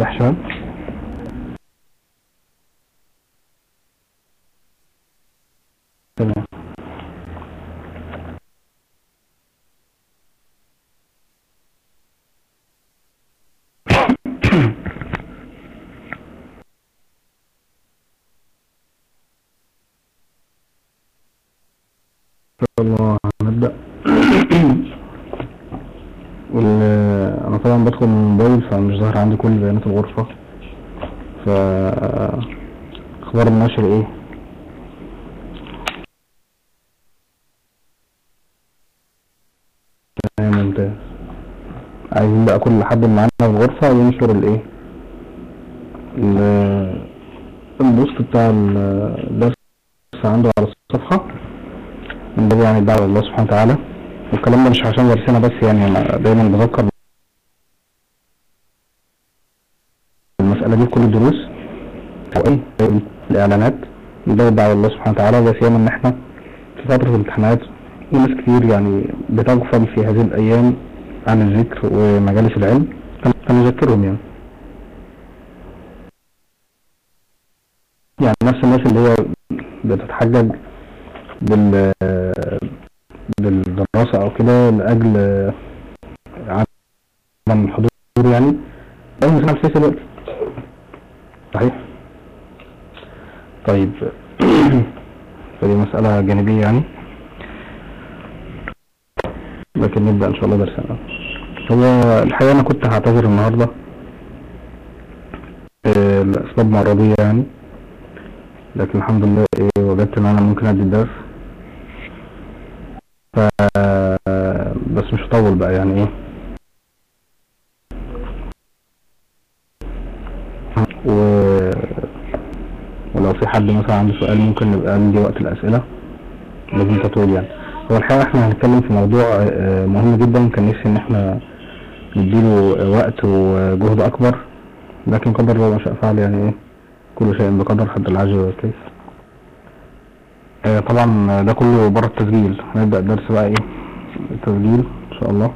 واضح شباب تمام إن شاء الله هنبدأ وال انا طبعا بدخل من الموبايل فمش ظاهر عندي كل بيانات الغرفة ف اخبار النشر ايه تمام ممتاز عايزين بقى كل حد اللي معانا في الغرفة ينشر الايه ال- البوست بتاع الدرس عنده على الصفحة من باب يعني الدعوة لله سبحانه وتعالى والكلام ده مش عشان درسنا بس يعني أنا دايما بذكر المسألة دي في كل الدروس أو أي الإعلانات من باب الدعوة لله سبحانه وتعالى ولا سيما إن إحنا في فترة الامتحانات وناس كتير يعني بتغفل في هذه الأيام عن الذكر ومجالس العلم فنذكرهم يعني يعني نفس الناس اللي هي بتتحجج بال بالدراسة أو كده لأجل عدم الحضور يعني أو مثلا في الوقت صحيح طيب فدي مسألة جانبية يعني لكن نبدأ إن شاء الله درسنا هو الحقيقة أنا كنت هعتذر النهاردة آه، لأسباب مرضية يعني لكن الحمد لله إيه وجدت إن أنا ممكن أدي الدرس ف بس مش هطول بقى يعني ايه و... ولو في حد مثلا عنده سؤال ممكن نبقى ندي وقت الأسئلة لازم تطول يعني هو الحقيقة احنا هنتكلم في موضوع آه، مهم جدا كان نفسي ان احنا نديله وقت وجهد اكبر لكن قدر الله ما شاء فعل يعني ايه كل شيء بقدر حد العجز والكيف آه، طبعا ده كله بره التسجيل هنبدأ الدرس بقى ايه التسجيل ان شاء الله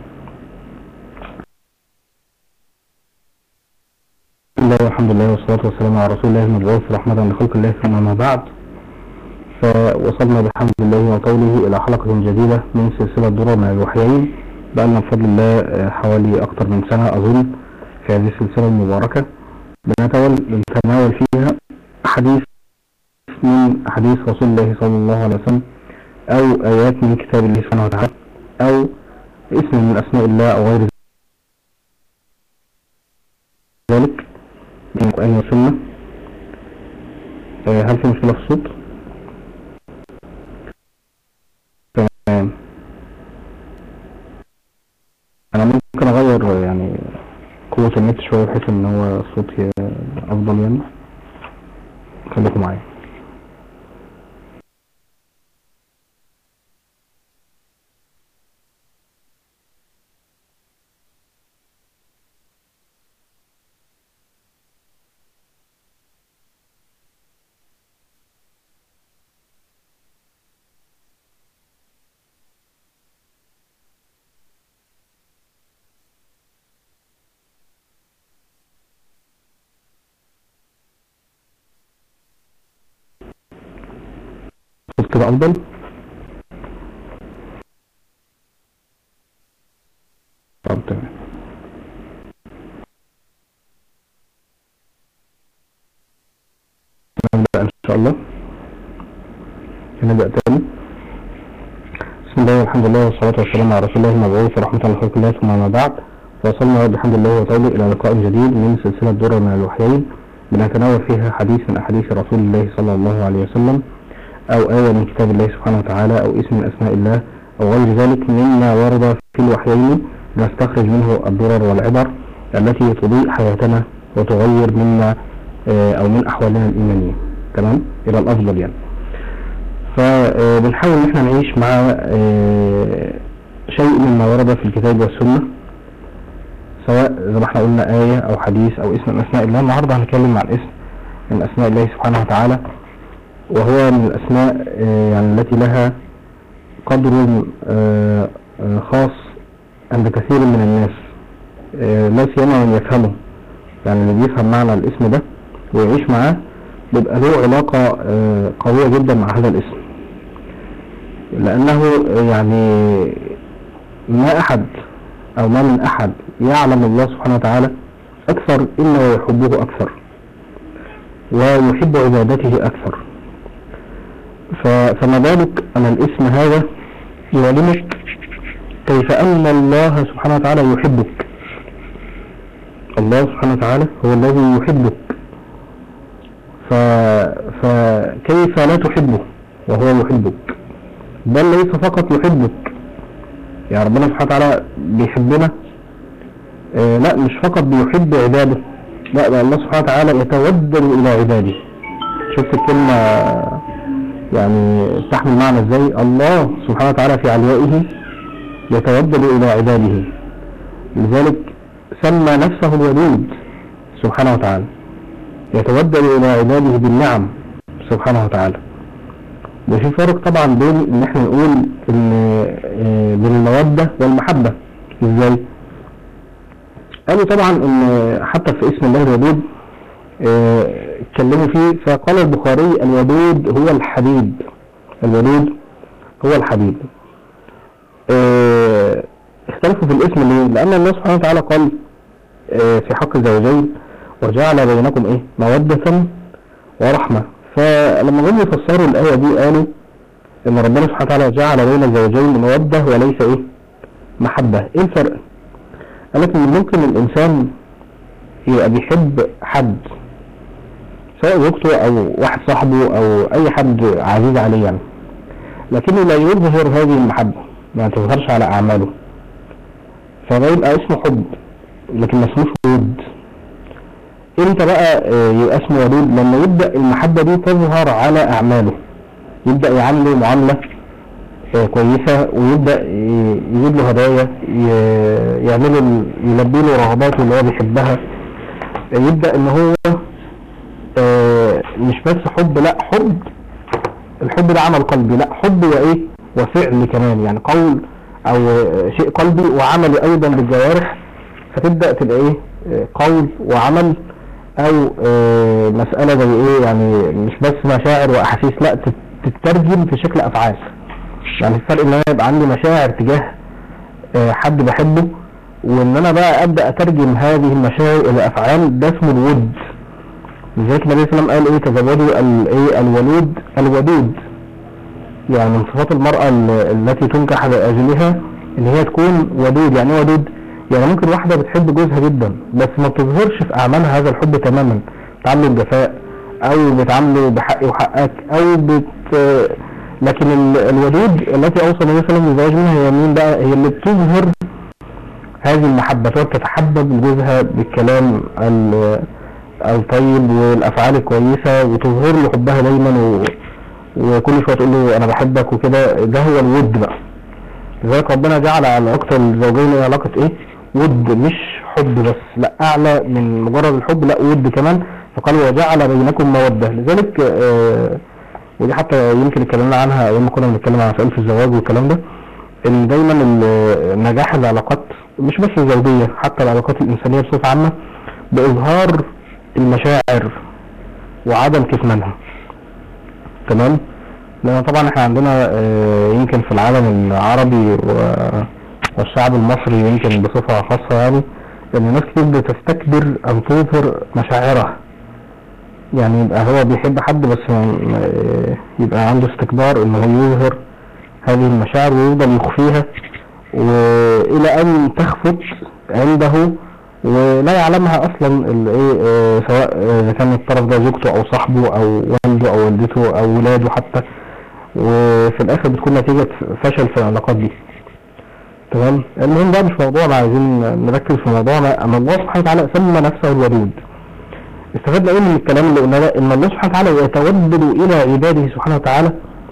بسم الله والحمد لله والصلاة والسلام على رسول الله المبعوث رحمة لخلق الله ثم ما بعد فوصلنا بحمد الله وقوله إلى حلقة جديدة من سلسلة درر من الوحيين بقالنا بفضل الله آه، حوالي أكثر من سنة أظن في هذه السلسلة المباركة بنتناول نتناول فيها أحاديث من أحاديث رسول الله صلى الله عليه وسلم أو آيات من كتاب الله سبحانه وتعالى أو اسم من أسماء الله أو غير ذلك من القرآن والسنة آه، هل في مشكلة في الصوت؟ تمام أنا ممكن أغير آه، يعني قوة النت شوية بحيث إن هو الصوت ي- أفضل يعني خليكم معايا الصوت كده أفضل طب تمام نبدأ إن شاء الله نبدأ تاني بسم الله والحمد لله والصلاة والسلام على رسول الله المبعوث ورحمة الله لخلق الله ثم ما بعد وصلنا بحمد الله وتعالى إلى لقاء جديد من سلسلة درر من الوحيين بنتناول فيها حديث من أحاديث رسول الله صلى الله عليه وسلم أو آية من كتاب الله سبحانه وتعالى أو اسم من أسماء الله أو غير ذلك مما ورد في الوحيين نستخرج منه الضرر والعبر التي تضيء حياتنا وتغير منا آه، أو من أحوالنا الإيمانية تمام إلى الأفضل يعني فبنحاول إن احنا نعيش مع آه، شيء مما ورد في الكتاب والسنة سواء زي ما احنا قلنا آية أو حديث أو اسم من أسماء الله النهاردة هنتكلم عن اسم من أسماء الله سبحانه وتعالى وهو من الأسماء آه، يعني التي لها قدر آه، آه، خاص عند كثير من الناس آه، لا سيما من يفهمه يعني اللي بيفهم معنى الاسم ده ويعيش معاه بيبقى له علاقة آه، قوية جدا مع هذا الاسم لأنه يعني ما أحد أو ما من أحد يعلم الله سبحانه وتعالى أكثر إلا ويحبه أكثر ويحب عبادته أكثر ف- فما بالك أن الاسم هذا يعلمك كيف أن الله سبحانه وتعالى يحبك الله سبحانه وتعالى هو الذي يحبك ف... فكيف لا تحبه وهو يحبك بل ليس فقط يحبك يعني ربنا سبحانه وتعالى بيحبنا آه لا مش فقط بيحب عباده لا ده الله سبحانه وتعالى يتودد إلى عباده شفت الكلمة يعني تحمل معنى ازاي الله سبحانه وتعالى في علوائه يتودد إلى عباده لذلك سمى نفسه الودود سبحانه وتعالى يتودد إلى عباده بالنعم سبحانه وتعالى وفي فرق طبعا بين ان احنا نقول ان آه، بين المودة والمحبة ازاي قالوا طبعا ان حتى في اسم الله الودود آه، اتكلموا فيه فقال البخاري الودود هو الحبيب الودود هو الحبيب آه، اختلفوا في الاسم ليه لان الله سبحانه وتعالى قال آه، في حق الزوجين وجعل بينكم ايه مودة ورحمة فلما جم يفسروا الآية دي قالوا ان ربنا سبحانه وتعالى جعل بين الزوجين مودة وليس ايه محبة ايه الفرق قال لك ان ممكن الانسان يبقى بيحب حد سواء زوجته او واحد صاحبه او اي حد عزيز عليه يعني لكنه لا يظهر هذه المحبة ما تظهرش على اعماله فده يبقى اسمه حب لكن ما اسموش ود امتى بقى آه، يبقى اسمه ودود لما يبدأ المحبة دي تظهر على اعماله يبدأ يعامله معاملة آه، كويسة ويبدأ ي- يجيب له هدايا ي- يعمله ال- يلبي له رغباته اللي هو بيحبها آه، يبدأ ان هو آه، مش بس حب لا حب الحب ده عمل قلبي لا حب وايه وفعل كمان يعني قول او آه، شيء قلبي وعمل ايضا بالجوارح فتبدأ تبقى ايه آه، قول وعمل او آه، مسألة زي ايه يعني مش بس مشاعر واحاسيس لا تت- تترجم في شكل افعال يعني الفرق ان انا يبقى عندي مشاعر تجاه آه، حد بحبه وان انا بقى ابدا اترجم هذه المشاعر الى افعال ده اسمه الود لذلك النبي صلى الله عليه وسلم قال ايه تزوجوا ال- ايه الولود الودود يعني من صفات المرأة ال- التي تنكح لأجلها ان هي تكون ودود يعني ايه ودود يعني ممكن واحدة بتحب جوزها جدا بس ما بتظهرش في اعمالها هذا الحب تماما بتعامله بجفاء او بتعامله بحقي وحقك او بت لكن ال- الودود التي اوصى النبي صلى الله عليه وسلم بالزواج منها هي مين بقى هي اللي بتظهر هذه المحبة تقعد تتحبب لجوزها بالكلام ال- الطيب والافعال الكويسة وتظهر له حبها دايما و... وكل شوية تقول له انا بحبك وكده ده هو الود بقى لذلك ربنا جعل علاقة الزوجين هي علاقة ايه ود مش حب بس لا اعلى من مجرد الحب لا ود كمان فقال وجعل بينكم مودة لذلك آه ودي حتى يمكن اتكلمنا عنها ايام ما كنا بنتكلم عن مسألة الزواج والكلام ده ان دايما ال- نجاح العلاقات مش بس الزوجية حتى العلاقات الانسانية بصفة عامة باظهار المشاعر وعدم كتمانها تمام لان طبعا احنا عندنا آه، يمكن في العالم العربي و- والشعب المصري يمكن بصفة خاصة يعني ان ناس كتير بتستكبر ان تظهر مشاعرها يعني يبقى هو بيحب حد بس م- آه، يبقى عنده استكبار ان هو يظهر هذه المشاعر ويفضل يخفيها والى ان تخفت عنده ولا يعلمها اصلا ال- ايه آه، سواء آه، اذا كان الطرف ده زوجته او صاحبه او والده او والدته او ولاده حتى وفي الاخر بتكون نتيجة فشل في العلاقات دي تمام المهم ده مش موضوعنا عايزين نركز في موضوعنا اما الله سبحانه وتعالى سمى نفسه الودود استفدنا ايه من الكلام اللي قلنا ده ان الله سبحانه وتعالى يتودد الى عباده سبحانه وتعالى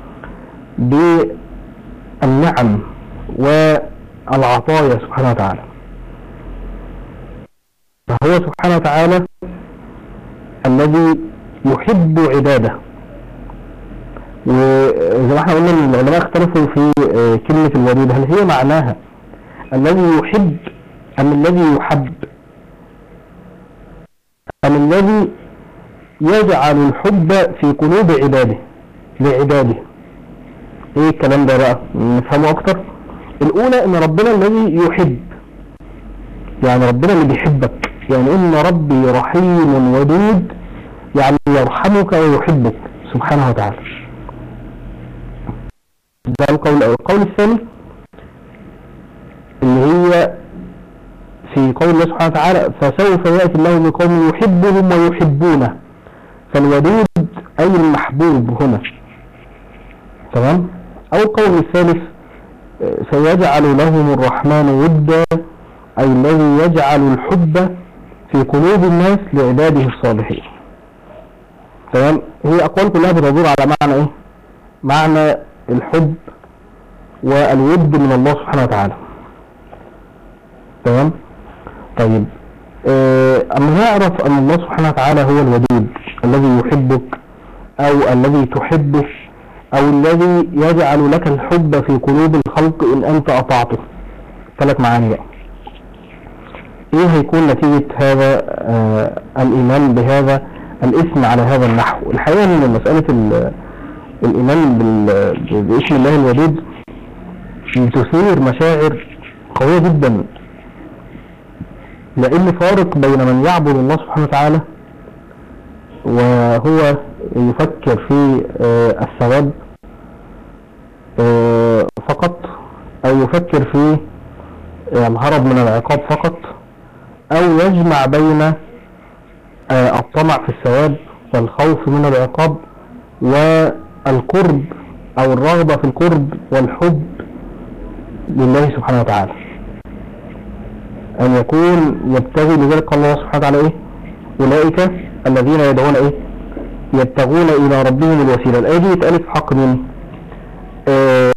بالنعم والعطايا سبحانه وتعالى فهو سبحانه وتعالى الذي يحب عباده وزي ما احنا قلنا ان العلماء اختلفوا في آه، كلمة الودود هل هي معناها الذي يحب ام الذي يحب أم الذي يجعل الحب في قلوب عباده لعباده ايه الكلام ده بقى نفهمه اكتر الاولى ان ربنا الذي يحب يعني ربنا اللي بيحبك يعني ان ربي رحيم ودود يعني يرحمك ويحبك سبحانه وتعالى ده القول الاول القول الثاني اللي هي في قول الله سبحانه وتعالى فسوف يأتي الله بقوم يحبهم ويحبونه فالودود أي المحبوب هنا تمام أو القول الثالث آه، سيجعل لهم الرحمن ودا أي الذي يجعل الحب في قلوب الناس لعباده الصالحين تمام هي أقوال كلها بتدور على معنى إيه معنى الحب والود من الله سبحانه وتعالى تمام طيب آه، أما نعرف أن الله سبحانه وتعالى هو الودود الذي يحبك أو الذي تحبه أو الذي يجعل لك الحب في قلوب الخلق إن أنت أطعته ثلاث معاني بقى إيه هيكون نتيجة هذا آه الإيمان بهذا الاسم على هذا النحو الحقيقة أن مسألة ال- الإيمان بال- باسم الله الودود تثير مشاعر قوية جدا لأن فارق بين من يعبد الله سبحانه وتعالى وهو يفكر في آه، الثواب آه، فقط أو يفكر في آه، الهرب من العقاب فقط أو يجمع بين آه، الطمع في الثواب والخوف من العقاب والقرب أو الرغبة في القرب والحب لله سبحانه وتعالى أن يكون يبتغي لذلك قال الله سبحانه وتعالى إيه أولئك الذين يدعون إيه يبتغون إلى ربهم الوسيلة الآية دي اتقالت في حق مين آه،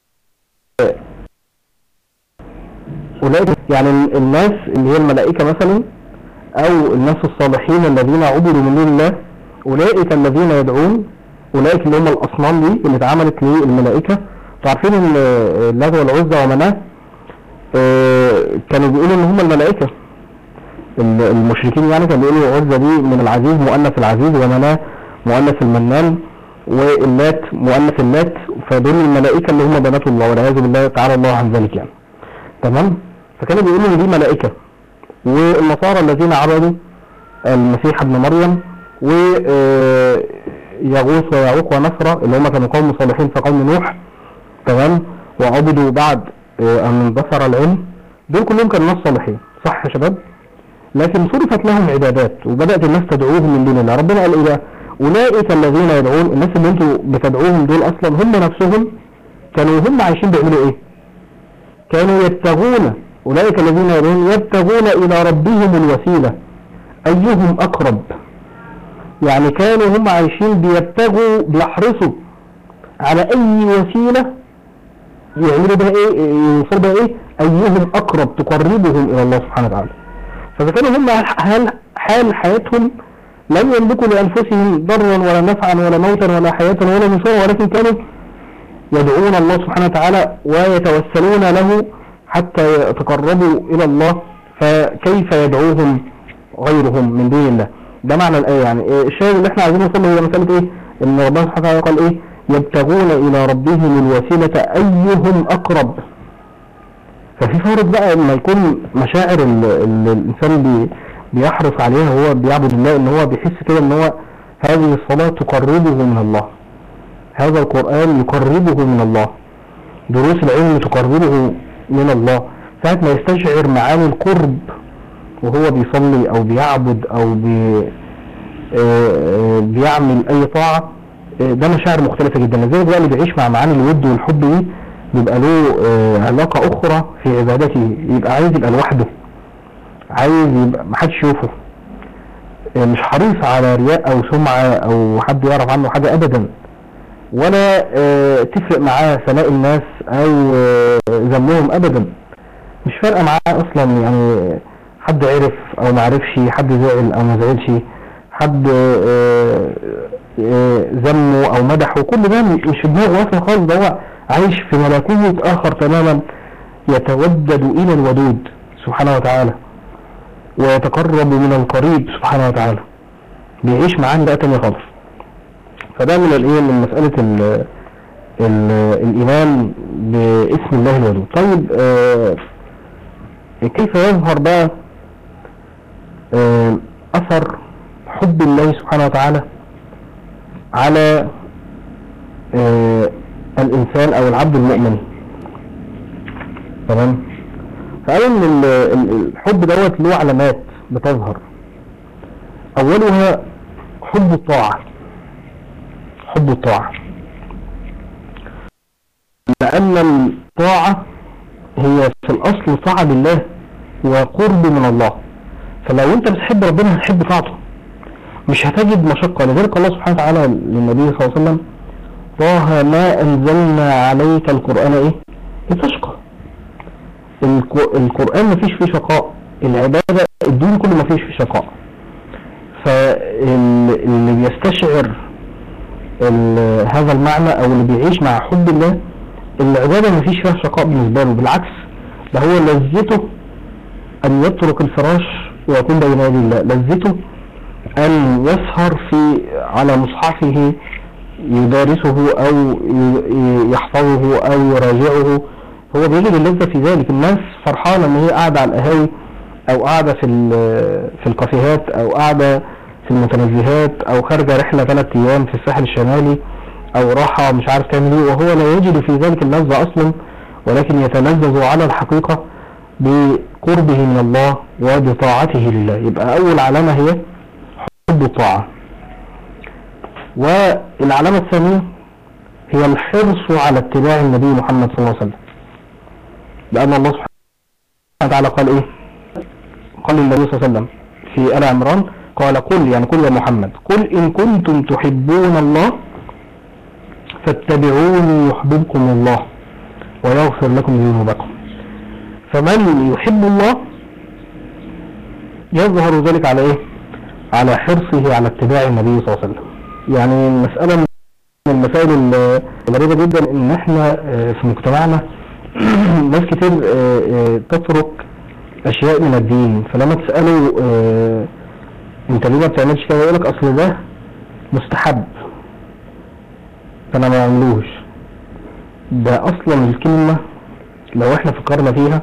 أولئك يعني ال- الناس اللي هي الملائكة مثلا أو الناس الصالحين الذين عبدوا من دون الله أولئك الذين يدعون أولئك اللي هم الأصنام دي اللي اتعملت للملائكة تعرفين ان آه، اللات والعزى ومناه آه، كانوا بيقولوا ان هم الملائكة ال- المشركين يعني كانوا بيقولوا عزة دي من العزيز مؤنث العزيز ومناه مؤنث المنان واللات مؤنث اللات فدول الملائكة اللي هم بنات الله والعياذ بالله تعالى الله عن ذلك يعني تمام فكانوا بيقولوا ان دي ملائكة والنصارى الذين عبدوا المسيح ابن مريم و آه، يغوث ويعوق ونصرة اللي هم كانوا قوم صالحين في قوم نوح تمام وعبدوا بعد آه، ان اندثر العلم دول كلهم كانوا ناس صالحين صح يا شباب لكن صرفت لهم عبادات وبدأت الناس تدعوهم من دون الله ربنا قال ايه بقى اولئك الذين يدعون الناس اللي انتوا بتدعوهم دول اصلا هم نفسهم كانوا هم عايشين بيعملوا ايه كانوا يبتغون اولئك الذين يدعون يبتغون الى ربهم الوسيلة ايهم اقرب يعني كانوا هم عايشين بيبتغوا بيحرصوا على اي وسيلة يعملوا بها ايه يوصلوا بها ايه ايهم اقرب تقربهم الى الله سبحانه وتعالى فاذا كانوا هم حال حال حياتهم لم يملكوا لانفسهم ضرا ولا نفعا ولا موتا ولا حياة ولا نشورا ولكن كانوا يدعون الله سبحانه وتعالى ويتوسلون له حتى يتقربوا الى الله فكيف يدعوهم غيرهم من دون الله ده معنى الآية يعني إيه الشاهد اللي احنا عايزين نوصل له هي مسألة ايه ان ربنا سبحانه وتعالى قال ايه يبتغون الى ربهم الوسيلة ايهم اقرب ففي فارق بقى لما يكون مشاعر ال- ال- الانسان بي بيحرص عليها وهو بيعبد الله ان هو بيحس كده ان هو هذه الصلاة تقربه من الله هذا القرآن يقربه من الله دروس العلم تقربه من الله ساعة ما يستشعر معاني القرب وهو بيصلي او بيعبد او بي آه، آه، بيعمل اي طاعة آه، ده مشاعر مختلفة جدا لذلك بقى اللي بيعيش مع معاني الود والحب دي بيبقى له آه، علاقة اخرى في عبادته يبقى عايز يبقى لوحده عايز يبقى محدش يشوفه آه، مش حريص على رياء او سمعة او حد يعرف عنه حاجة ابدا ولا آه، تفرق معاه ثناء الناس او آه، ذمهم ابدا مش فارقه معاه اصلا يعني حد عرف او ما عرفش حد زعل او ما زعلش حد آه، آه، ذمه او مدحه كل ده مش في دماغه اصلا خالص ده هو عايش في ملكوت اخر تماما يتودد الى الودود سبحانه وتعالى ويتقرب من القريب سبحانه وتعالى بيعيش معاه بقى تاني خالص فده من الايه من مسألة ال ال الايمان باسم الله الودود طيب آه كيف يظهر بقى آه اثر حب الله سبحانه وتعالى على آه الانسان او العبد المؤمن تمام فقالوا ان ال- ال- الحب دوت له علامات بتظهر اولها حب الطاعة حب الطاعة لان الطاعة هي في الاصل طاعة لله وقرب من الله فلو انت بتحب ربنا هتحب طاعته مش هتجد مشقة لذلك الله سبحانه وتعالى للنبي صلى الله عليه وسلم طه ما انزلنا عليك القرآن ايه لتشقى الك- القرآن مفيش فيه شقاء العبادة الدين كله مفيش فيه شقاء فاللي بيستشعر ال- هذا المعنى او اللي بيعيش مع حب الله العبادة مفيش فيها شقاء بالنسبة له بالعكس ده هو لذته ان يترك الفراش ويكون بين يدي الله لذته ان يسهر في على مصحفه يدارسه او ي- يحفظه او يراجعه هو بيجد اللذة في ذلك الناس فرحانة ان هي قاعدة على القهاوي او قاعدة في ال- في الكافيهات او قاعدة في المتنزهات او خارجة رحلة ثلاث ايام في الساحل الشمالي او راحة مش عارف تعمل ايه وهو لا يجد في ذلك اللذة اصلا ولكن يتلذذ على الحقيقة بقربه من الله وبطاعته لله يبقى اول علامة هي حب الطاعة والعلامة الثانية هي الحرص على اتباع النبي محمد صلى الله عليه وسلم لأن الله سبحانه وتعالى قال إيه قال للنبي صلى الله عليه وسلم في آل عمران قال قل يعني قل يا محمد قل إن كنتم تحبون الله فاتبعوني يحببكم الله ويغفر لكم ذنوبكم فمن يحب الله يظهر ذلك على ايه على حرصه على اتباع النبي صلى الله عليه وسلم يعني مسألة من المسائل ال- الغريبة جدا ان احنا آه، في مجتمعنا ناس كتير آه، آه، تترك اشياء من الدين فلما تسأله آه، انت ليه ما بتعملش كده يقولك اصل ده مستحب فانا ما اعملوش ده اصلا الكلمة لو احنا فكرنا فيها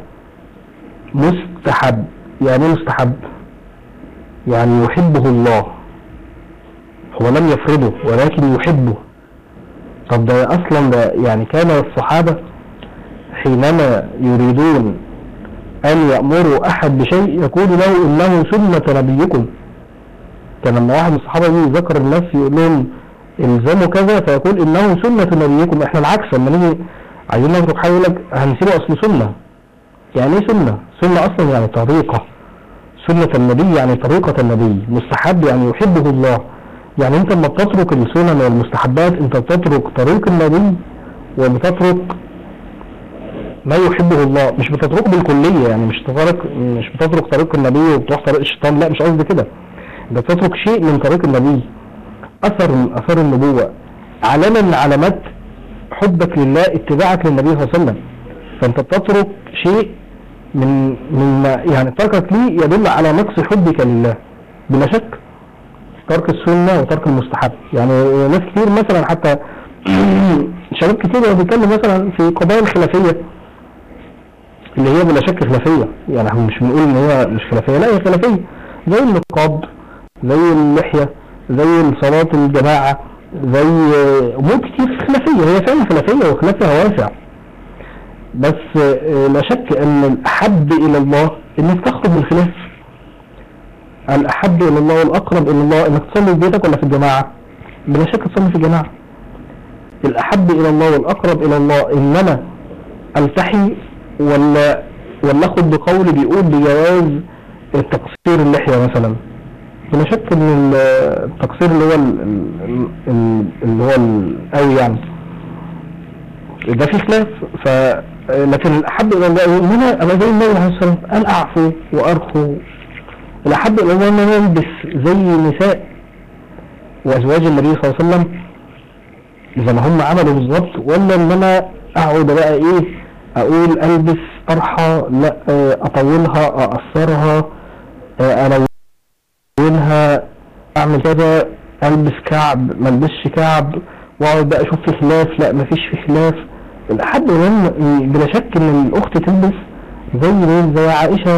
مستحب يعني ايه مستحب يعني يحبه الله هو لم يفرضه ولكن يحبه طب ده اصلا ده يعني كان الصحابة حينما يريدون ان يأمروا احد بشيء يقول له انه سنة نبيكم كان لما واحد من الصحابة يجي يذكر الناس يقول لهم الزموا كذا فيقول انه سنة نبيكم احنا العكس لما نيجي عايزين نترك حاجة يقول لك هنسيبه اصل سنة يعني ايه سنة سنة اصلا يعني طريقة سنة النبي يعني طريقة النبي مستحب يعني يحبه الله يعني انت لما بتترك السنن والمستحبات انت بتترك طريق النبي وبتترك ما يحبه الله مش بتتركه بالكلية يعني مش بتترك مش بتترك طريق النبي وبتروح طريق الشيطان لا مش قصدي كده انت بتترك شيء من طريق النبي اثر من اثار النبوة علامة من علامات حبك لله اتباعك للنبي صلى الله عليه وسلم فانت بتترك شيء من من يعني تركك ليه يدل على نقص حبك لله بلا شك ترك السنة وترك المستحب يعني ناس كتير مثلا حتى شباب كتير وهو بيتكلم مثلا في قضايا الخلافية اللي هي بلا شك خلافية يعني احنا مش بنقول ان هي مش خلافية لا هي خلافية زي النقاب زي اللحية زي صلاة الجماعة زي امور كتير خلافية هي فعلا خلافية وخلافها واسع بس آه، لا شك ان الاحب الى الله انك تخرج من الخلاف الاحب الى الله والاقرب الى الله انك تصلي في بيتك ولا في الجماعة بلا شك تصلي في الجماعة الاحب الى الله والاقرب الى الله انما التحي ولا ولا اخد بقول بيقول بجواز تقصير اللحية مثلا بلا شك ان ال- التقصير اللي هو ال- ال- ال- اللي هو القوي يعني ده في خلاف ف لكن الاحب الى الله ان انا ابقى زي النبي عليه الصلاه والسلام ان اعفو وارخو الاحب الى الله ان انا البس زي نساء وازواج النبي صلى الله عليه وسلم زي ما هم عملوا بالظبط ولا ان انا اقعد بقى ايه اقول البس طرحه لا آه، اطولها اقصرها آه، الونها اعمل كذا البس كعب ما البسش كعب واقعد بقى اشوف في خلاف لا مفيش في خلاف لحد ما بلا شك ان الاخت تلبس زي مين زي عائشه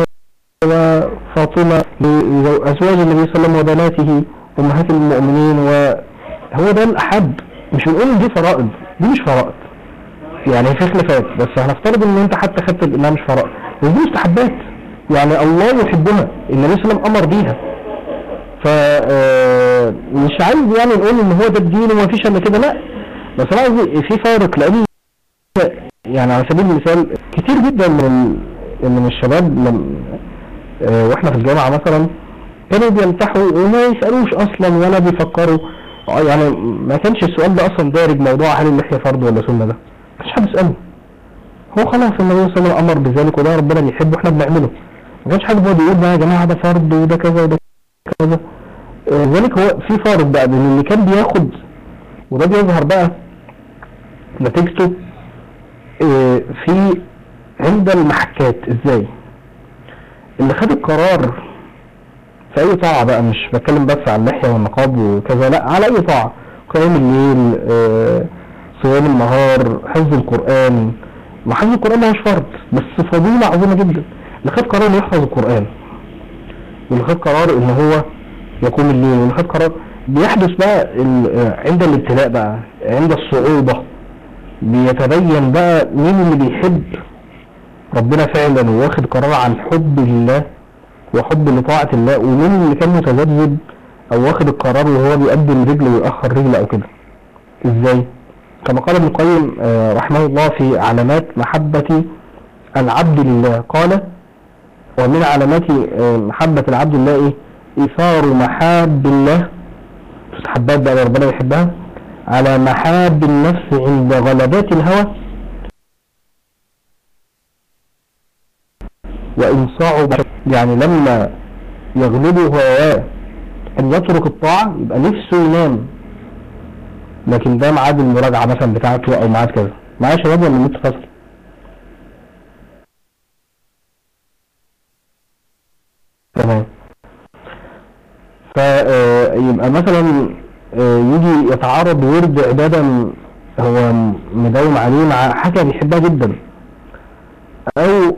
وفاطمه ازواج النبي صلى الله عليه وسلم وبناته امهات المؤمنين وهو ده الاحب مش بنقول دي فرائض دي مش فرائض يعني في خلافات بس هنفترض ان انت حتى خدت انها مش فرائض ودي مستحبات يعني الله يحبها النبي صلى الله عليه وسلم امر بيها ف آه، مش عايز يعني نقول ان هو ده الدين وما فيش الا كده لا بس انا قصدي في فارق لان يعني على سبيل المثال كتير جدا من من الشباب لم آه، واحنا في الجامعه مثلا كانوا بيمتحوا وما يسالوش اصلا ولا بيفكروا آه، يعني ما كانش السؤال ده اصلا دارج موضوع هل اللحيه فرض ولا سنه ده ما كانش حد يساله هو خلاص النبي صلى الله عليه وسلم امر بذلك وده ربنا بيحبه احنا بنعمله ما كانش حد بيقعد يقول بقى يا جماعه ده فرض وده كذا وده كذا لذلك هو في فارق بقى بين اللي كان بياخد وده بيظهر بقى نتيجته آه، في عند المحكات ازاي اللي خد القرار في اي طاعة بقى مش بتكلم بس على اللحية والنقاب وكذا لا على اي طاعة قيام الليل آه، صيام النهار حفظ القرآن ما حفظ القرآن ده مش فرض بس فضيلة عظيمة جدا اللي خد قرار انه يحفظ القرآن واللي خد قرار ان هو يقوم الليل واللي خد قرار بيحدث بقى عند الابتلاء بقى عند الصعوبة بيتبين بقى مين اللي بيحب ربنا فعلا واخد قرار عن حب الله وحب لطاعة الله ومين اللي كان متذبذب او واخد القرار وهو بيقدم رجل ويأخر رجل او كده ازاي كما قال ابن القيم آه، رحمه الله في علامات محبة العبد لله قال ومن علامات آه، محبة العبد لله ايه ايثار محاب الله مستحبات بقى ربنا يحبها على محاب النفس عند غلبات الهوى وإن صعب يعني لما يغلبه هواه أن يترك الطاعة يبقى نفسه ينام لكن ده ميعاد المراجعة مثلا بتاعته أو ميعاد كذا معايا شباب ولا متفصل تمام فيبقى مثلا آه، يجي يتعارض ورد عبادة هو مداوم عليه مع حاجة بيحبها جدا او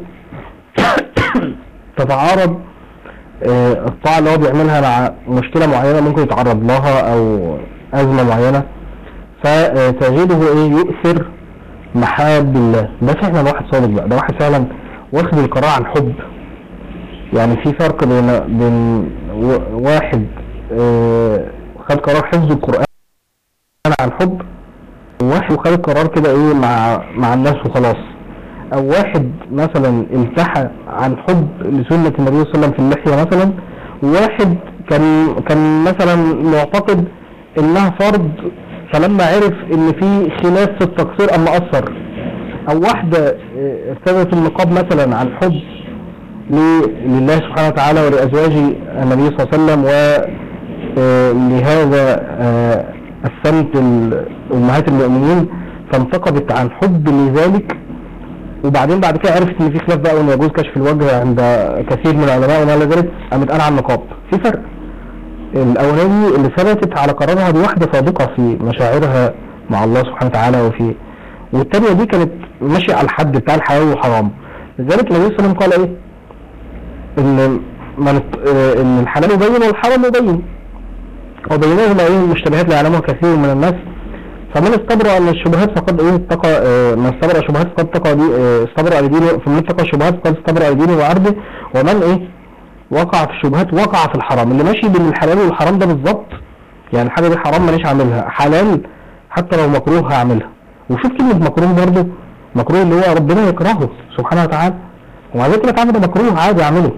تتعارض آه، الطاعة اللي هو بيعملها مع مشكلة معينة ممكن يتعرض لها او ازمة معينة فتجده ايه يؤثر محاب الله ده فعلا واحد صادق بقى ده واحد فعلا واخد القرار عن حب يعني في فرق بين بين واحد آه، خد قرار حفظ القرآن عن حب وواحد خد القرار كده ايه مع مع الناس وخلاص او واحد مثلا التحى عن حب لسنة النبي صلى الله عليه وسلم في اللحية مثلا وواحد كان كان مثلا معتقد انها فرض فلما عرف ان في خلاف في التقصير اما اثر او واحدة آه، ارتدت النقاب مثلا عن حب لله سبحانه وتعالى ولأزواج النبي صلى الله عليه وسلم ولهذا آه، السمت أمهات المؤمنين فانتقبت عن حب لذلك وبعدين بعد كده عرفت ان في خلاف بقى وان يجوز كشف الوجه عند كثير من العلماء وما ذلك قامت قال عن النقاب في فرق الاولاني اللي ثبتت على قرارها دي واحده صادقه في مشاعرها مع الله سبحانه وتعالى وفي والثانيه دي كانت ماشيه على الحد بتاع الحلال والحرام لذلك النبي صلى الله عليه وسلم قال ايه ان من ان الحلال مبين والحرام مبين وبينهما ايه المشتبهات لا يعلمها كثير من الناس فمن استبرأ ان الشبهات فقد ايه اتقى اه من استبرأ الشبهات فقد اتقى دي اه استبرأ لدينه فمن اتقى الشبهات فقد استبرأ لدينه وعرضه ومن ايه وقع في الشبهات وقع في الحرام اللي ماشي بين الحلال والحرام ده بالظبط يعني الحاجه دي حرام ماليش اعملها حلال حتى لو مكروه هعملها وشوف كلمه مكروه برضه مكروه اللي هو ربنا يكرهه سبحانه وتعالى ومع ذلك لك عمل مكروه عادي اعمله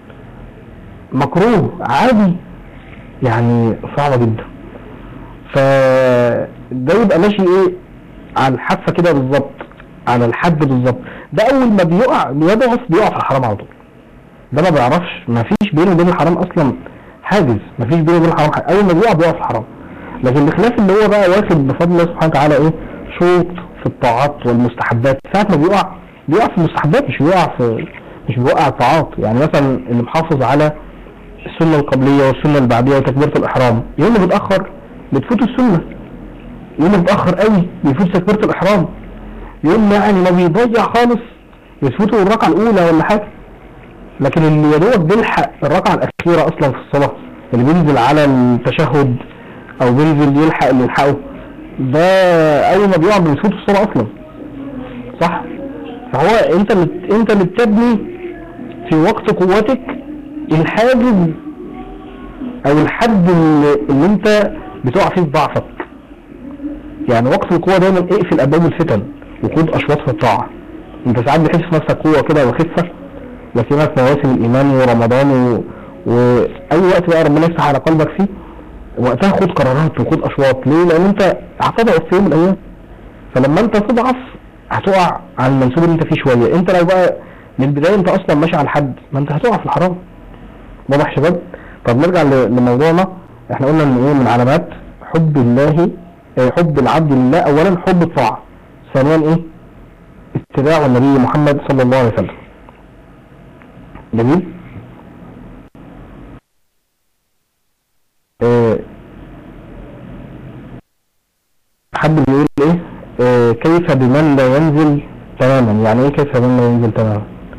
مكروه عادي يعني صعبة جدا فده يبقى ماشي ايه على الحافة كده بالظبط على الحد بالظبط ده اول ما بيقع بيضعف بيقع في الحرام على طول ده ما بيعرفش ما فيش بينه وبين الحرام اصلا حاجز ما فيش بينه وبين الحرام حاجز. اول ما بيقع بيقع في الحرام لكن بخلاف اللي هو بقى واخد بفضل الله سبحانه وتعالى ايه شوط في الطاعات والمستحبات ساعة ما بيقع بيقع في المستحبات مش بيقع في مش بيوقع الطاعات يعني مثلا اللي محافظ على السنة القبلية والسنة البعدية وتكبيرة الإحرام يوم ما بتأخر بتفوت السنة يوم ما بتأخر قوي بيفوت تكبيرة الإحرام يوم ما يعني ما بيضيع خالص يفوته الركعة الأولى ولا حاجة لكن اللي يا دوبك بيلحق الركعة الأخيرة أصلا في الصلاة اللي بينزل على التشهد أو بينزل يلحق اللي يلحقه ده أول ما بيقع بيفوت الصلاة أصلا صح؟ فهو أنت اللي أنت اللي بتبني في وقت قوتك الحاجز او الحد اللي, اللي انت بتقع فيه في ضعفك يعني وقت القوة دايما اقفل ابواب الفتن وخد اشواط في الطاعة انت ساعات بتحس نفسك قوة كده وخفة لكنها في مواسم الايمان ورمضان و... واي وقت بقى ربنا يفتح على قلبك فيه وقتها خد قرارات وخد اشواط ليه لان انت هتضعف في يوم من الايام فلما انت تضعف هتقع على المنسوب اللي انت فيه شوية انت لو بقى من البداية انت اصلا ماشي على الحد ما انت هتقع في الحرام واضح يا شباب طب نرجع ل- لموضوعنا احنا قلنا ان ايه من علامات حب الله اه، حب العبد لله اولا حب الطاعة ثانيا ايه اتباع النبي محمد صلى الله عليه وسلم جميل اه، حد بيقول ايه اه، كيف بمن لا ينزل تماما يعني ايه كيف بمن لا ينزل تماما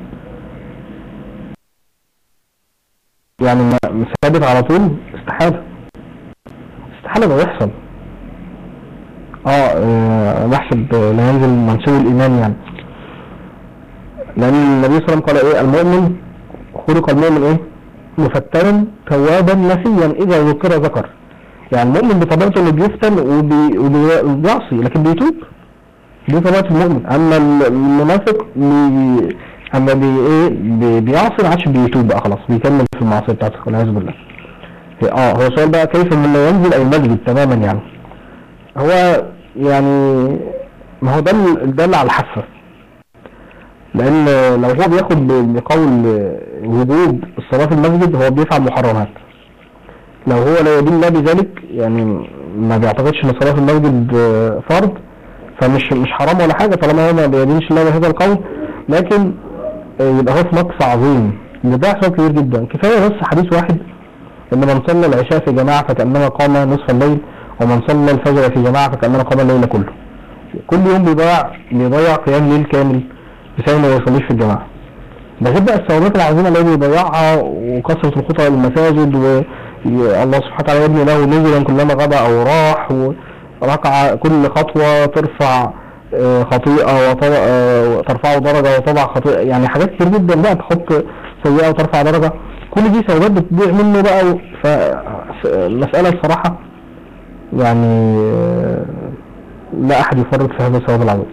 يعني ما- ثابت على طول استحالة استحالة ده يحصل اه آه، بحسب آه، لا ينزل منسوب الايمان يعني لان النبي صلى الله عليه وسلم قال ايه المؤمن خلق المؤمن ايه مفتنا توابا نسيا اذا ذكر ذكر يعني المؤمن بطبيعته اللي بيفتن وبي- وبي- وبيعصي لكن بيتوب دي طبيعة المؤمن اما ال- المنافق بي اما بي ايه بي- بيعصي ما عادش بيتوب بقى خلاص بيكمل في المعصية بتاعته والعياذ بالله اه هو سؤال بقى كيف من لا ينزل اي مسجد تماما يعني هو يعني ما هو ده ال- ده اللي على الحافة لان لو هو بياخد ب- بقول وجوب الصلاة في المسجد هو بيفعل محرمات لو هو لا يدين الله بذلك يعني ما بيعتقدش ان الصلاة في المسجد آه، فرض فمش مش حرام ولا حاجة طالما هو ما بيدينش الله بهذا القول لكن آه، يبقى هو في نقص عظيم ان ده حساب كبير جدا كفاية بس حديث واحد ان من صلى العشاء في جماعة فكأنما قام نصف الليل ومن صلى الفجر في جماعة فكأنما قام الليل كله كل يوم بيضيع بيضيع قيام ليل كامل بسبب ما يصليش في الجماعة ده غير بقى الثوابت العظيمة اللي هو بيضيعها وكثرة الخطى للمساجد والله سبحانه وتعالى يبني له نزلا كلما غدا او راح وركعة كل خطوة ترفع آه، خطيئة وتضع آه، ترفعه درجة وتضع خطيئة يعني حاجات كتير جدا بقى تحط سيئة وترفع درجة كل دي ثوابت بتضيع منه بقى و- فالمسألة الصراحة يعني آه، لا أحد يفرط في هذا الثواب العظيم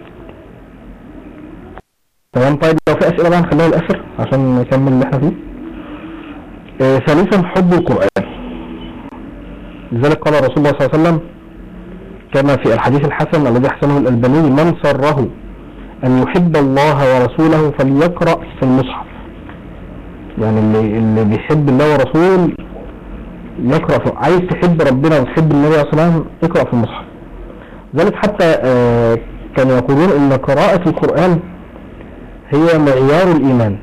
تمام طيب لو في أسئلة بقى نخليها الآخر عشان نكمل اللي احنا فيه آه، ثالثا حب القرآن لذلك قال رسول الله صلى الله عليه وسلم كما في الحديث الحسن الذي احسنه الألباني من سره أن يحب الله ورسوله فليقرأ في المصحف يعني اللي, اللي بيحب الله ورسول يقرأ في عايز تحب ربنا وتحب النبي عليه الصلاة والسلام اقرأ في المصحف ذلك حتى آه، كانوا يقولون ان قراءة القرآن هي معيار الإيمان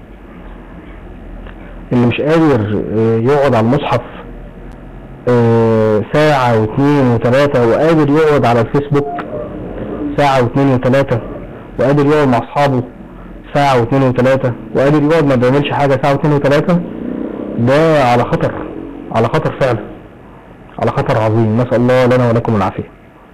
اللي مش قادر آه، يقعد على المصحف آه، ساعة واثنين وثلاثة وقادر يقعد على الفيسبوك ساعة واثنين وثلاثة وقادر يقعد مع أصحابه ساعة واثنين وثلاثة وقادر يقعد ما بيعملش حاجة ساعة واثنين وثلاثة ده على خطر على خطر فعلا على خطر عظيم نسأل الله لنا ولكم العافية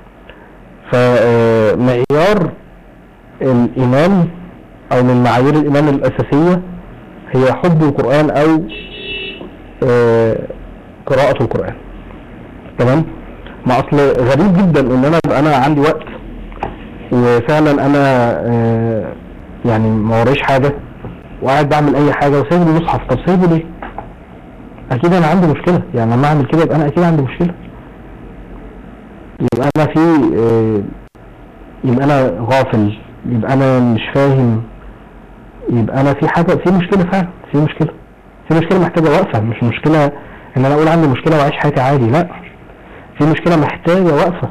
فمعيار الإيمان أو من معايير الإيمان الأساسية هي حب القرآن أو آه، قراءة القرآن تمام ما أصل غريب جدا إن أنا أبقى أنا عندي وقت وفعلا أنا آه، يعني ما وريش حاجة وقاعد بعمل أي حاجة وسايب المصحف طب سايبه ليه؟ أكيد أنا عندي مشكلة يعني لما أعمل كده يبقى أنا أكيد عندي مشكلة يبقى انا في آه، يبقى انا غافل يبقى انا مش فاهم يبقى انا في حاجة في مشكلة فعلا في مشكلة في مشكلة محتاجة وقفة مش مشكلة ان انا اقول عندي مشكلة واعيش حياتي عادي لا في مشكلة محتاجة وقفة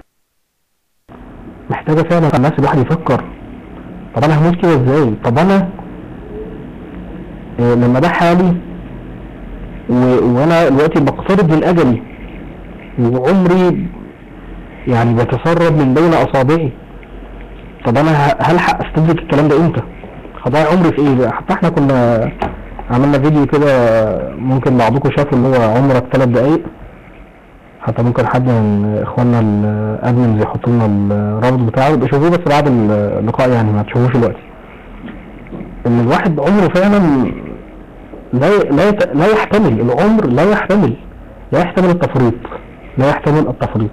محتاجة فعلا الناس الواحد يفكر طب انا هموت كده ازاي طب انا آه، لما ده حالي و- وانا دلوقتي بقترب من اجلي وعمري يعني بتسرب من بين اصابعي طب انا ه- هلحق استدرك الكلام ده امتى هضيع عمري في ايه بقى؟ حتى احنا كنا عملنا فيديو كده ممكن بعضكم شافوا اللي هو عمرك ثلاث دقايق حتى ممكن حد من اخواننا الادمنز يحط لنا الرابط بتاعه يبقى شوفوه بس بعد اللقاء يعني ما تشوفوش دلوقتي ان الواحد عمره فعلا لا لا يت- لا يحتمل العمر لا يحتمل لا يحتمل التفريط لا يحتمل التفريط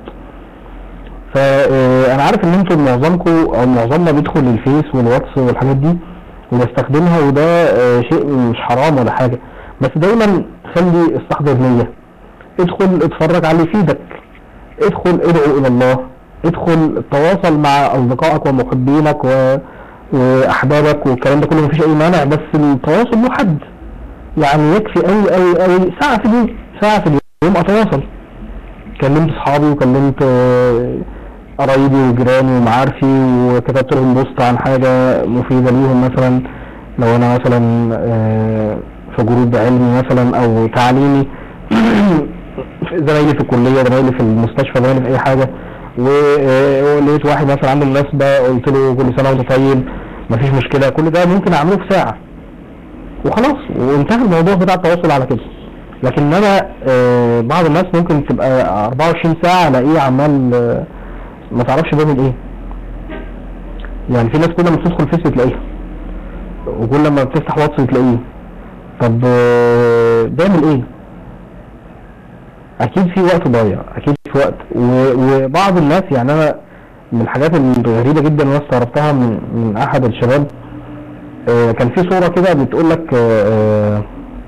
فانا عارف ان انتم معظمكم او معظمنا بيدخل الفيس والواتس والحاجات دي ويستخدمها وده آه، شيء مش حرام ولا حاجه بس دايما خلي استحضر نيه ادخل اتفرج على اللي يفيدك ادخل ادعو الى الله ادخل تواصل مع اصدقائك ومحبينك و... واحبابك والكلام ده كله مفيش اي مانع بس التواصل له حد يعني يكفي قوي قوي قوي ساعه في اليوم ساعه في اليوم اتواصل كلمت اصحابي وكلمت آه، قرايبي وجيراني ومعارفي وكتبت لهم بوست عن حاجه مفيده ليهم مثلا لو انا مثلا آه، في جروب علمي مثلا او تعليمي زمايلي في الكليه زمايلي في المستشفى زمايلي في اي حاجه و- آه، ولقيت واحد مثلا عنده مناسبه قلت له كل سنه وانت طيب مفيش مشكله كل ده ممكن اعمله في ساعه وخلاص وانتهى الموضوع بتاع التواصل على كده لكن انا آه، بعض الناس ممكن تبقى 24 ساعه الاقيه عمال آه، ما تعرفش بيعمل ايه يعني في ناس كل ما بتدخل فيس بتلاقيها وكل ما بتفتح واتس بتلاقيه طب آه، بيعمل ايه اكيد في وقت ضايع اكيد في وقت و- وبعض الناس يعني انا من الحاجات الغريبه جدا اللي انا استغربتها من, من احد الشباب آه، كان في صوره كده بتقول لك آه،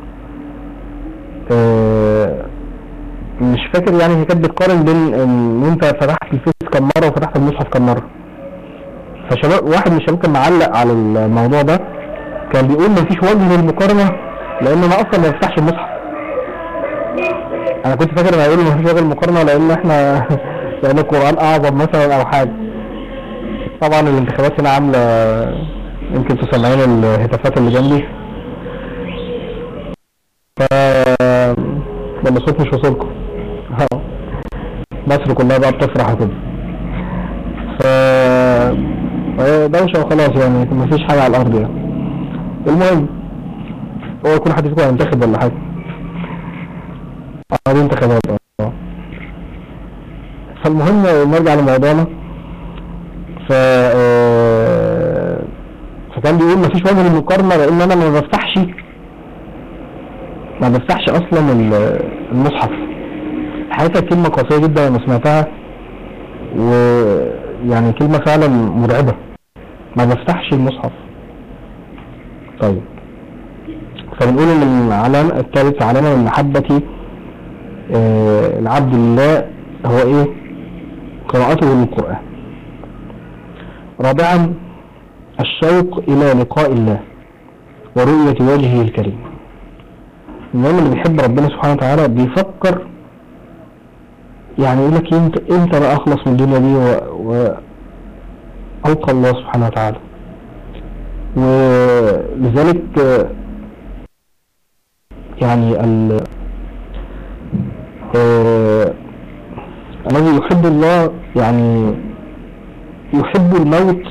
آه، مش فاكر يعني هي كانت بتقارن بين ان انت فتحت الفيس كم مره وفتحت المصحف كم مره فشباب واحد من الشباب كان معلق على الموضوع ده كان بيقول مفيش وجه للمقارنه لان انا اصلا ما بفتحش المصحف انا كنت فاكر انه هيقول مفيش وجه للمقارنه لان احنا لان القران اعظم مثلا او حاجه طبعا الانتخابات هنا عامله يمكن تسمعين الهتافات اللي جنبي ف ولا الصوت مش واصلكم اه مصر كلها بقى بتفرح وكده ف فهي دوشة وخلاص يعني مفيش حاجة على الأرض يعني المهم هو يكون حد فيكم هينتخب ولا حاجة اه دي انتخابات اه فالمهم نرجع لموضوعنا ف آه، فكان بيقول مفيش وجه للمقارنة لأن أنا ما بفتحش ما بفتحش أصلا ال- المصحف حقيقة كلمة قاسية جدا لما سمعتها ويعني كلمة فعلا مرعبة ما بفتحش المصحف طيب فبنقول ان العلامة الثالث علامة من محبة آه، العبد لله هو ايه قراءته للقرآن رابعا الشوق الى لقاء الله ورؤية وجهه الكريم الإمام اللي بيحب ربنا سبحانه وتعالى بيفكر يعني يقول لك امتى امتى بقى اخلص من الدنيا دي و... و... القى الله سبحانه وتعالى ولذلك آه، يعني ال آه، الذي يحب الله يعني يحب الموت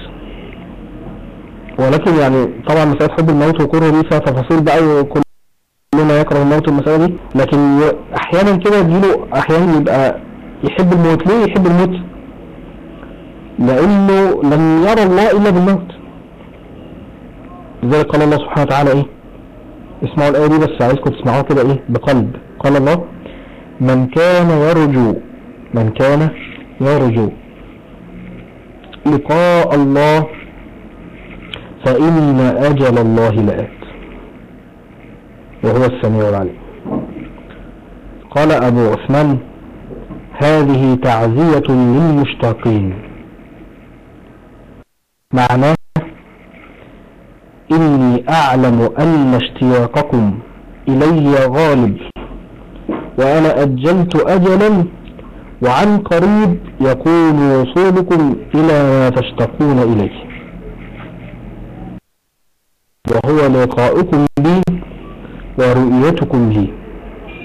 ولكن يعني طبعا مسألة حب الموت وكره دي فيها تفاصيل بقى وكل كلنا يكره الموت المسألة دي لكن ي- احيانا كده يجيله احيانا يبقى يحب الموت ليه يحب الموت لانه لم يرى الله الا بالموت لذلك قال الله سبحانه وتعالى ايه اسمعوا الايه دي بس عايزكم تسمعوها كده ايه بقلب قال الله من كان يرجو من كان يرجو لقاء الله فإن أجل الله لآت وهو السميع العليم قال أبو عثمان هذه تعزية للمشتاقين معناه إني أعلم أن اشتياقكم إلي غالب وأنا أجلت أجلا وعن قريب يكون وصولكم إلى ما تشتاقون إليه وهو لقاؤكم بي ورؤيتكم لي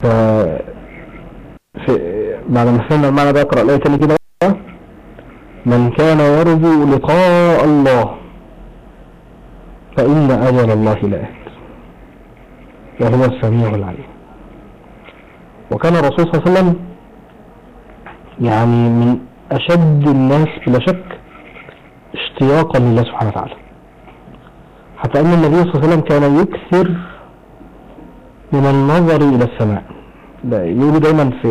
ف في بعد ما فهمنا المعنى ده اقرا الايه تاني كده من كان يرجو لقاء الله فإن أجل الله لآت وهو السميع العليم وكان الرسول صلى الله عليه وسلم يعني من أشد الناس بلا شك اشتياقا لله سبحانه وتعالى حتى أن النبي صلى الله عليه وسلم كان يكثر من النظر إلى السماء ده يقولوا دايما في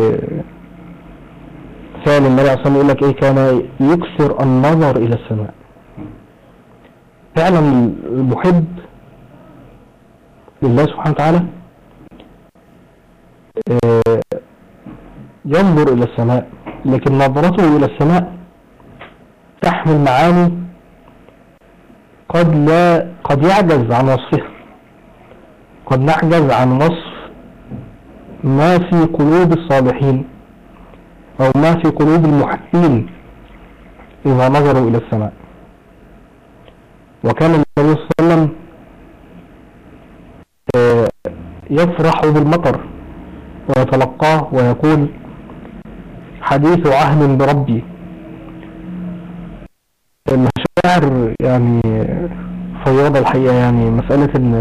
فعل النبي عليه الصلاة والسلام يقول لك إيه كان يكثر النظر إلى السماء فعلا المحب لله سبحانه وتعالى آه، ينظر إلى السماء لكن نظرته إلى السماء تحمل معاني قد لا قد يعجز عن وصفها قد نعجز عن وصف ما في قلوب الصالحين أو ما في قلوب المحبين إذا نظروا إلى السماء وكان النبي صلى الله عليه وسلم آه، يفرح بالمطر ويتلقاه ويقول حديث عهد بربي المشاعر يعني فياضة الحقيقة يعني مسألة ان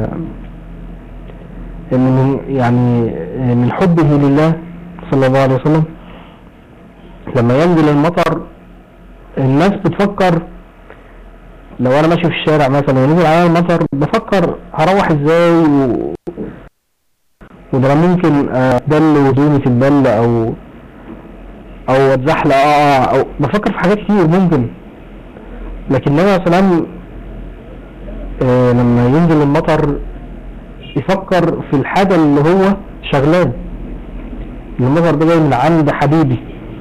ان من يعني من حبه لله صلى الله عليه وسلم لما ينزل المطر الناس بتفكر لو انا ماشي في الشارع مثلا ونزل عليا المطر بفكر هروح ازاي و... وده أنا ممكن اتبل وهدومي تتبل او او اتزحلق اه او بفكر في حاجات كتير ممكن لكن النبي عليه الصلاه والسلام آه، لما ينزل المطر يفكر في الحاجة اللي هو شغلان المطر ده جاي من عند حبيبي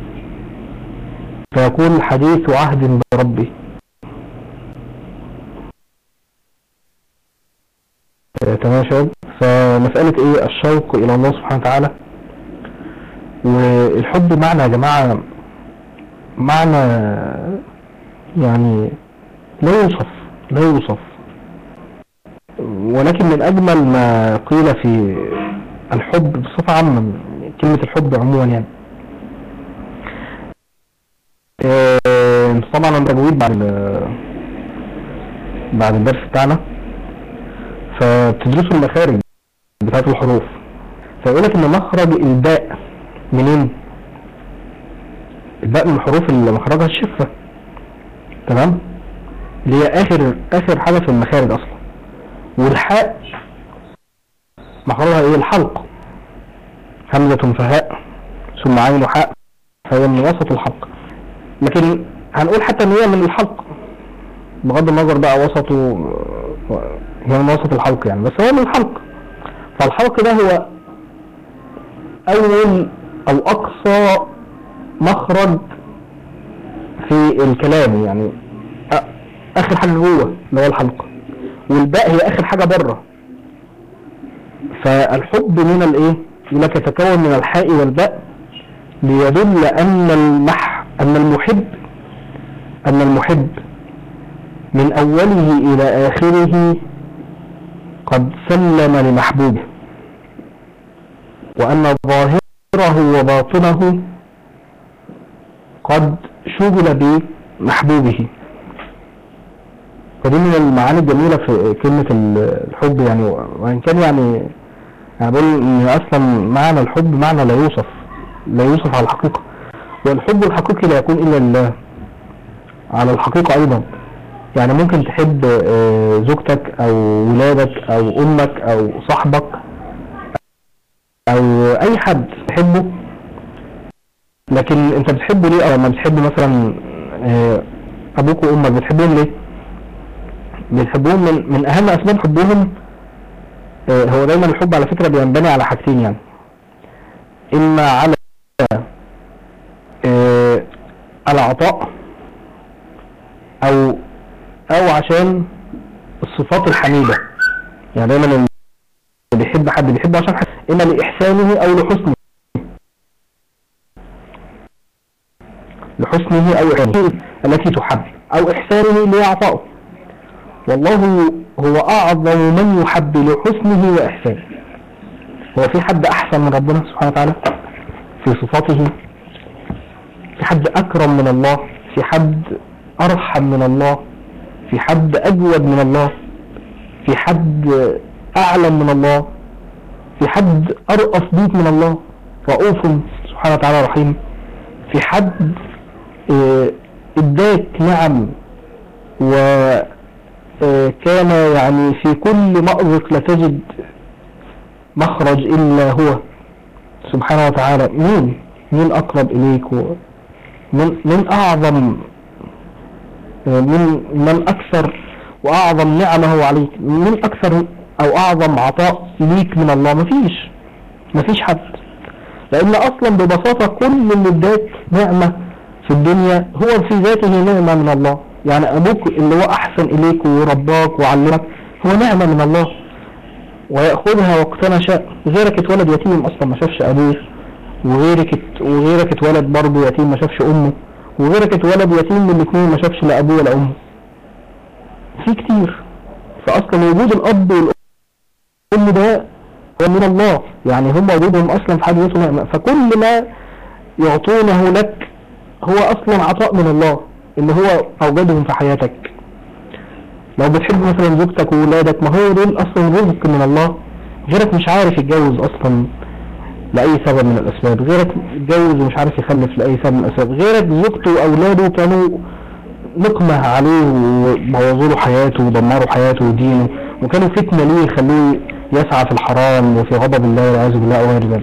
فيكون حديث عهد بربي آه، تمام يا شباب فمسألة ايه الشوق الى الله سبحانه وتعالى والحب معنى يا جماعة معنى يعني لا يوصف لا يوصف ولكن من اجمل ما قيل في الحب بصفة عامة كلمة الحب عموما يعني آه، طبعا انا تجويد بعد ال- بعد الدرس بتاعنا فبتدرسوا المخارج بتاعت الحروف فيقول لك ان مخرج الباء منين الباء من الحروف اللي مخرجها الشفة تمام اللي هي اخر اخر حاجة في المخارج اصلا والحاء مخرجها ايه الحلق همزة فهاء ثم عين حاء فهي من وسط الحلق لكن هنقول حتى ان هي من الحلق بغض النظر بقى وسطه هي من وسط الحلق يعني بس هو من الحلق فالحلق ده هو اول او اقصى مخرج في الكلام يعني أ- اخر حاجة جوه اللي هو الحلق والباء هي اخر حاجة بره فالحب من الايه يقول لك يتكون من الحاء والباء ليدل ان المح ان المحب ان المحب من اوله الى اخره قد سلم لمحبوبه وان ظاهره وباطنه قد شغل بمحبوبه فدي من المعاني الجميلة في كلمة الحب يعني وإن كان يعني أنا بقول إن أصلا معنى الحب معنى لا يوصف لا يوصف على الحقيقة والحب الحقيقي لا يكون إلا لله على الحقيقة أيضا يعني ممكن تحب آه، زوجتك أو ولادك أو أمك أو صاحبك أو أي حد تحبه لكن أنت بتحبه ليه أو لما بتحب مثلا آه، أبوك وأمك بتحبهم ليه؟ بتحبهم من من اهم اسباب حبهم آه، هو دايما الحب على فكرة بينبني على حاجتين يعني اما على آه، العطاء او او عشان الصفات الحميدة يعني دايما اللي بيحب حد بيحبه عشان حد اما لاحسانه او لحسنه لحسنه او احسانه التي تحب او احسانه لعطائه والله هو أعظم من يحب لحسنه وإحسانه هو في حد احسن من ربنا سبحانه وتعالى في صفاته في حد اكرم من الله في حد ارحم من الله في حد اجود من الله في حد اعلم من الله في حد ارأف بيك من الله رؤوف سبحانه وتعالى رحيم في حد آه، اداك نعم وكان يعني في كل مأزق لا تجد مخرج إلا هو سبحانه وتعالى مين مين أقرب إليك و- من من أعظم آه، من من أكثر وأعظم نعمه عليك من أكثر أو أعظم عطاء ليك من الله مفيش مفيش حد لأن أصلا ببساطة كل اللي اداك نعمة في الدنيا هو في ذاته نعمة من الله يعني أبوك اللي هو أحسن إليك ورباك وعلمك هو نعمة من الله ويأخذها وقتما شاء غيرك اتولد يتيم أصلا ما شافش أبوه وغيرك ات- وغيرك اتولد برضه يتيم ما شافش أمه وغيرك اتولد يتيم من الاثنين ما شافش لا أبوه ولا أمه في كتير فأصلا وجود الأب والأم ده هو من الله يعني هم وجودهم أصلا في حد ذاته نعمة فكل ما يعطونه لك هو أصلا عطاء من الله إن هو أوجدهم في حياتك لو بتحب مثلا زوجتك وولادك ما هو دول أصلا رزق من الله غيرك مش عارف يتجوز أصلا لأي سبب من الأسباب غيرك اتجوز ومش عارف يخلف لأي سبب من الأسباب غيرك زوجته وأولاده كانوا نقمة عليه وبوظوا له حياته ودمروا حياته ودينه وكانوا فتنة ليه يخلوه يسعى في الحرام وفي غضب الله والعياذ بالله وغير ذلك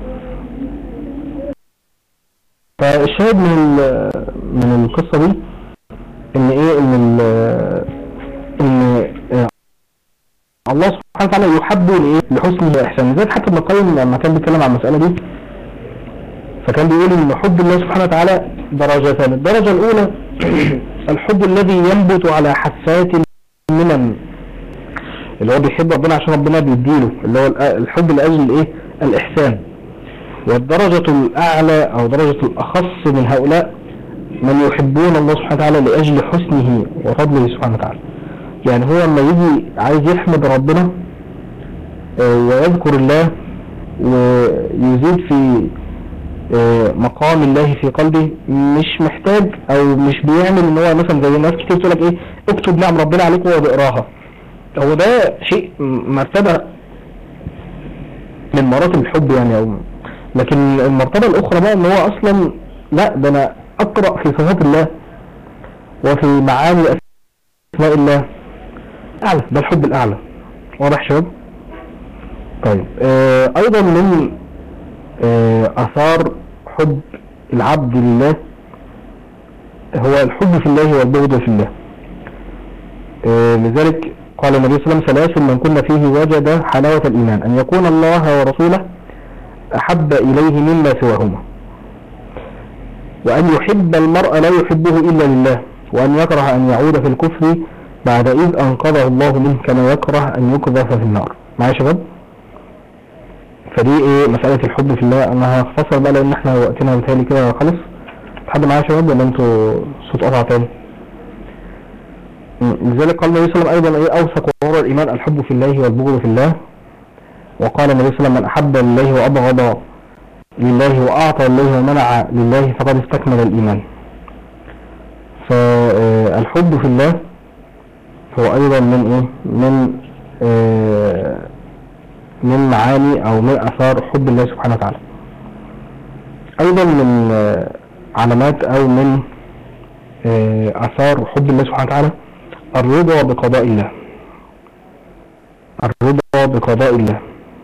فالشاهد من ال- من القصة دي ان ايه ان ال- ان آه، الله سبحانه وتعالى يحب لايه لحسن الاحسان لذلك حتى ابن القيم لما كان بيتكلم عن المسألة دي فكان بيقول ان حب الله سبحانه وتعالى درجتان الدرجة الاولى الحب الذي ينبت على حسات المنن اللي هو بيحب ربنا عشان ربنا بيديله اللي هو الأ- الحب لاجل ايه الاحسان والدرجة الأعلى أو درجة الأخص من هؤلاء من يحبون الله سبحانه وتعالى لأجل حسنه وفضله سبحانه وتعالى يعني هو لما يجي عايز يحمد ربنا آه، ويذكر الله ويزيد في آه، مقام الله في قلبه مش محتاج او مش بيعمل ان هو مثلا زي ناس كتير تقول لك ايه اكتب نعم ربنا عليك وهو بيقراها هو ده شيء م- مرتبة من مراتب الحب يعني او لكن المرتبة الاخرى بقى ان هو اصلا لا ده انا اقرأ في صفات الله وفي معاني اسماء الله اعلى ده الحب الاعلى واضح يا شباب طيب آه ايضا من آه اثار حب العبد لله هو الحب في الله والبغض في الله آه لذلك قال النبي صلى الله عليه وسلم ثلاث من كنا فيه وجد حلاوة الإيمان أن يكون الله ورسوله أحب إليه مما سواهما وأن يحب المرء لا يحبه إلا لله وأن يكره أن يعود في الكفر بعد إذ أنقذه الله منه كما يكره أن يقذف في النار معايا يا شباب فدي ايه مسألة الحب في الله انا هختصر بقى لان احنا وقتنا بتهيألي كده خلص حد معايا يا شباب ولا انتوا صوت قطع تاني م، لذلك قال النبي صلى الله عليه وسلم ايضا ايه اوثق وراء الايمان الحب في الله والبغض في الله وقال النبي صلى الله عليه وسلم من احب لله وابغض لله واعطى لله ومنع لله فقد استكمل الايمان فالحب في الله هو ايضا من ايه من آه من معاني او من اثار حب الله سبحانه وتعالى ايضا من آه، علامات او من آه، اثار حب الله سبحانه وتعالى الرضا بقضاء الله الرضا بقضاء الله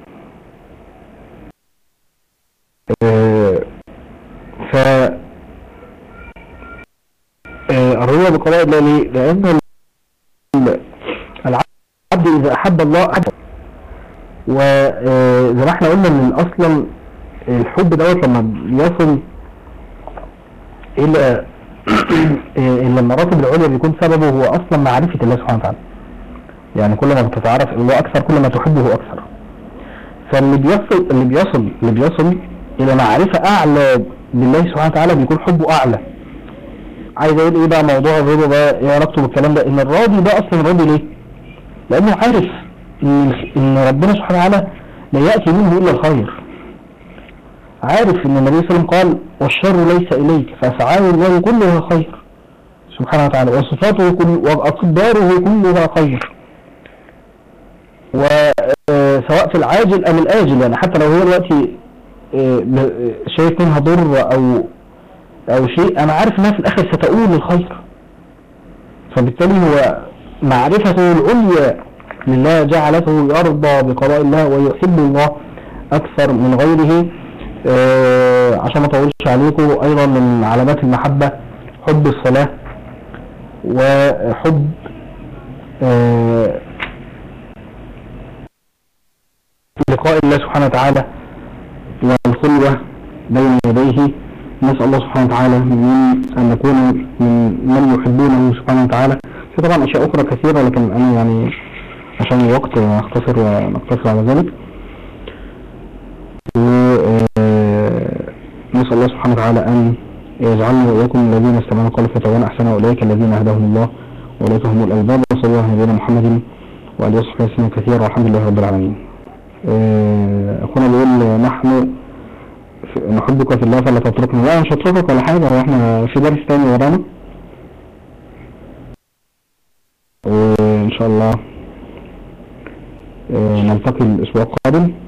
آه، ف آه، الرضا بقضاء الله ليه؟ لان ال- العبد اذا احب الله أحب وزي ما احنا قلنا ان اصلا الحب دوت لما بيصل الى الى المراتب العليا بيكون سببه هو اصلا معرفة الله سبحانه وتعالى يعني كل ما بتتعرف الله اكثر كل ما تحبه اكثر فاللي بيصل اللي بيصل اللي بيصل الى معرفة اعلى بالله سبحانه وتعالى بيكون حبه اعلى عايز اقول ايه بقى موضوع الرضا ده ايه علاقته بالكلام ده ان الراضي ده اصلا راضي ليه لانه عارف ان ان ربنا سبحانه وتعالى لا يأتي منه إلا الخير عارف ان النبي صلى الله عليه وسلم قال والشر ليس إليك فأفعال الله كلها خير سبحانه وتعالى وصفاته كل وأقداره كلها خير وسواء في العاجل أم الآجل يعني حتى لو هو دلوقتي آه، ب- شايف منها ضر أو أو شيء أنا عارف إنها في الآخر ستؤول للخير فبالتالي هو معرفته العليا لله جعلته يرضى بقضاء الله ويحب الله أكثر من غيره آه، عشان ما اطولش عليكم أيضا من علامات المحبة حب الصلاة وحب آه، لقاء الله سبحانه وتعالى والخلوة بين يديه نسأل الله سبحانه وتعالى من أن نكون من من يحبونه سبحانه وتعالى في طبعا أشياء أخرى كثيرة لكن أنا يعني عشان الوقت نختصر ونقتصر على ذلك ونسأل الله سبحانه وتعالى أن يجعلنا وإياكم الذين استمعوا قالوا فتوانا أحسن أولئك الذين هداهم الله وأولئك هم الألباب وصلى الله على نبينا محمد وآله وصحبه وسلم كثيرا والحمد لله رب العالمين آه، أخونا بيقول نحن ف- نحبك في الله فلا تتركنا لا مش هتركك ولا حاجة واحنا في درس تاني ورانا وإن شاء الله آه، نلتقي الأسبوع القادم